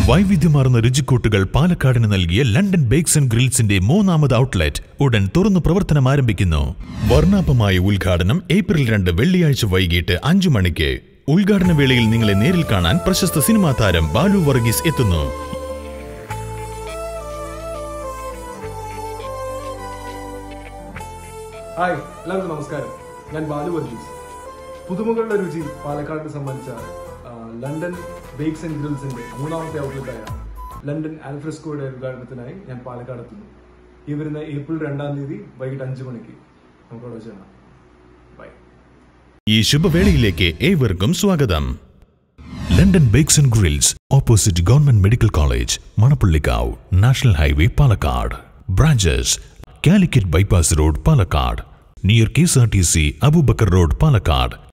വൈവിധ്യമാർന്ന രുചിക്കൂട്ടുകൾ പാലക്കാടിന് നൽകിയ London bakes and ഗ്രിൽസിന്റെ മൂന്നാമത് ഔട്ട്ലെറ്റ് ഉടൻ തുറന്നു പ്രവർത്തനം ആരംഭിക്കുന്നു വർണ്ണാഭമായ ഉദ്ഘാടനം ഏപ്രിൽ രണ്ട് വെള്ളിയാഴ്ച വൈകിട്ട് അഞ്ചു മണിക്ക് ഉദ്ഘാടന വേളയിൽ നിങ്ങളെ നേരിൽ കാണാൻ പ്രശസ്ത സിനിമാ താരം ബാലു വർഗീസ് എത്തുന്നു ഹായ് എല്ലാവർക്കും നമസ്കാരം ഞാൻ ബാലു വർഗീസ് പുതുമകളുടെ രുചി പാലക്കാടിന് സമ്മാനിച്ച ആ, ലണ്ടൻ ബേക്സ് ആൻഡ് ഗ്രിൽസിന്റെ മൂന്നാമത്തെ ഔട്ട്ലെറ്റായ ലണ്ടൻ ആൽഫ്രസ്കോയുടെ ഉദ്ഘാടനത്തിനായി ഞാൻ പാലക്കാട് എത്തുന്നു ഈ വരുന്ന ഏപ്രിൽ രണ്ടാം തീയതി വൈകിട്ട് അഞ്ചു മണിക്ക് നമുക്ക് അവിടെ വെച്ച് കാണാം ബൈ ഈ ശുഭവേളയിലേക്ക് ഏവർക്കും സ്വാഗതം London bakes and grills opposite government medical college Manappallikkavu national highway Palakkad branches Calicut bypass road Palakkad near K S R T C Abubakar road Palakkad